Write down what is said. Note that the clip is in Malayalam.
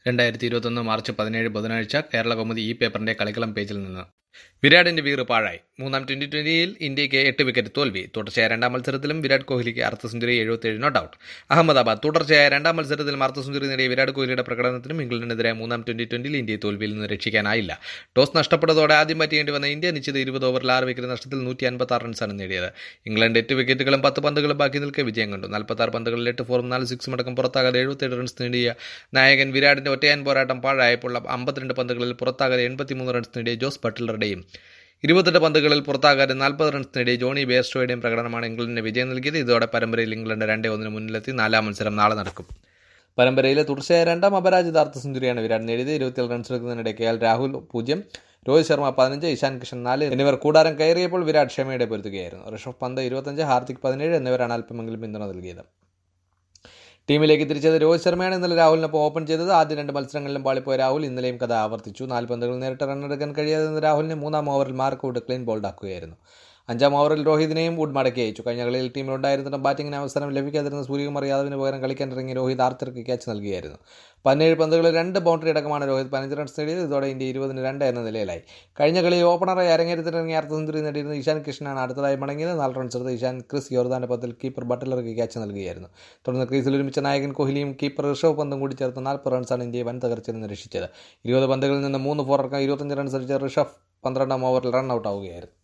രണ്ടായിരത്തി ഇരുപത്തൊന്ന് മാർച്ച് പതിനേഴ് ബുധനാഴ്ച കേരള കൗമുദി ഈ പേപ്പറിന്റെ കളിക്കളം പേജിൽ നിന്ന് വിരാടിന്റെ വീറ് പാഴായി മൂന്നാം ട്വന്റി ട്വന്റിയിൽ ഇന്ത്യയ്ക്ക് എട്ട് വിക്കറ്റ് തോൽവി തുടർച്ചയായ രണ്ടാം മത്സരത്തിലും വിരാട് കോഹ്ലിക്ക് അർദ്ധ സെഞ്ചുറി എഴുപത്തിയേഴ് നോട്ട് ഔട്ട് അഹമ്മദാബാദ് തുടർച്ചയായ രണ്ടാം മത്സരത്തിലും അർദ്ധ സെഞ്ചുറി നേടിയ വിരാട് കോഹ്ലിയുടെ പ്രകടനത്തിനും ഇംഗ്ലണ്ടിനെതിരെ മൂന്നാം ട്വന്റി ട്വന്റിയിൽ ഇന്ത്യയെ തോൽവിയിൽ നിന്ന് രക്ഷിക്കാനായില്ല ടോസ് നഷ്ടപ്പെട്ടതോടെ ആദ്യം ബാറ്റ് ചെയ്യേണ്ടി വന്ന ഇന്ത്യ നിശ്ചിത ഇരുപത് ഓവറിൽ ആറ് വിക്കറ്റ് നഷ്ടത്തിൽ നൂറ്റി അൻപത്തി ആറ് റൺസാണ് നേടിയത് ഇംഗ്ലണ്ട് എട്ട് വിക്കറ്റുകളും പത്ത് പന്തുകളും ബാക്കി നിൽക്കെ വിജയം കണ്ടു നാൽപ്പത്തി ആറ് പന്തുകളിൽ എട്ട് ഫോറും നാല് സിക്സും അടക്കം പുറത്താകാതെ എഴുപത്തിയേഴ് റൺസ് നേടിയ നായകൻ വിരാടിന്റെ ഒറ്റയാൻ പോരാട്ടം പാഴായപ്പോൾ അമ്പത്തിരണ്ട് പന്തുകളിൽ പുറത്താകാതെ എൺപത്തിമൂന്ന് റൺസ് നേടിയ ജോസ് ബട്ട്ലറുടെയും ഇരുപത്തെട്ട് പന്തുകളിൽ പുറത്താകാതെ നാൽപ്പത് റൺസ് നേടിയ ജോണി ബേർസ്റ്റോയുടെയും പ്രകടനമാണ് ഇംഗ്ലണ്ടിന് വിജയം നൽകിയത് ഇതോടെ പരമ്പരയിൽ ഇംഗ്ലണ്ട് രണ്ടേ ഒന്നിന് മുന്നിലെത്തി നാലാം മത്സരം നാളെ നടക്കും പരമ്പരയിലെ തുടർച്ചയായ രണ്ടാം അപരാജിതാർത്ഥ സെഞ്ചുറിയാണ് വിരാട് നേടിയത് ഇരുപത്തിയേഴ് റൺസ് എടുക്കുന്നതിനിടെ കെ എൽ രാഹുൽ പൂജ്യം രോഹിത് ശർമ്മ പതിനഞ്ച് ഇഷാൻ കിഷൻ നാല് എന്നിവർ കൂടാരം കയറിയപ്പോൾ വിരാട് ക്ഷമയുടെ പൊരുത്തുകയായിരുന്നു ഋഷഭ് പന്ത് ഇരുപത്തഞ്ച് ഹാർദിക് പതിനേഴ് എന്നിവരാണ് അല്പമെങ്കിലും പിന്തുണ നൽകിയത് ടീമിലേക്ക് തിരിച്ചത് രോഹിത് ശർമ്മയാണ് ഇന്നലെ രാഹുലിനൊപ്പം ഓപ്പൺ ചെയ്തത് ആദ്യ രണ്ട് മത്സരങ്ങളിലും പാളിപ്പോയ രാഹുൽ ഇന്നലെയും കഥ ആവർത്തിച്ചു നാല് പന്തുകൾ നേരിട്ട് റണ്ണെടുക്കാൻ കഴിയാതെ രാഹുലിനെ മൂന്നാം ഓവറിൽ മാർക്ക് വുഡ് ക്ലീൻ ബോൾഡാക്കുകയായിരുന്നു അഞ്ചാം ഓവറിൽ രോഹിതിനെയും വുഡ് മടക്കി അയച്ചു കഴിഞ്ഞ കളിയിൽ ടീമിലുണ്ടായിരുന്നിട്ടും ബാറ്റിംഗിന് അവസരം ലഭിക്കാതിരുന്ന സൂര്യകുമാർ യാദവിന് പകരം കളിക്കാനിറങ്ങി രോഹിത് ആർച്ചർക്ക് ക്യാച്ച് നൽകിയായിരുന്നു പതിനേഴ് പന്തുകളിൽ രണ്ട് ബൗണ്ടറി അടക്കമാണ് രോഹിത് പതിനഞ്ച് റൺസ് നേടിയത് ഇതോടെ ഇന്ത്യ ഇരുപതിന് രണ്ട് എന്ന നിലയിലായി കഴിഞ്ഞ കളിയിൽ ഓപ്പണറായി അരങ്ങേറ്റത്തിനിറങ്ങിയ അർദ്ധ സെഞ്ചുറി നേടിയിരുന്ന ഇഷാൻ കൃഷ്ണനാണ് അടുത്തതായി മടങ്ങിയത് നാല് റൺസ് എടുത്ത് ഇഷാൻ ക്രിസ് യോർദാന്റെ പത്തിൽ കീപ്പർ ബട്ട്ലർക്ക് ക്യാച്ച് നൽകുകയായിരുന്നു തുടർന്ന് ക്രീസിൽ ഒരുമിച്ച നായകൻ കോഹ്ലിയും കീപ്പർ ഋഷഭ് പന്തും കൂടി ചേർത്ത് നാൽപ്പത് റൺസാണ് ഇന്ത്യയെ വൻ തകർച്ചയിൽ നിന്ന് രക്ഷിച്ചത് ഇരുപത് പന്തുകളിൽ നിന്ന് മൂന്ന് ഫോർ അടക്കം ഇരുപത്തഞ്ച് റൺസ് അടിച്ച ഋഷഭ് പന്ത്രണ്ടാം ഓവറിൽ റൺ ഔട്ട് ആവുകയായിരുന്നു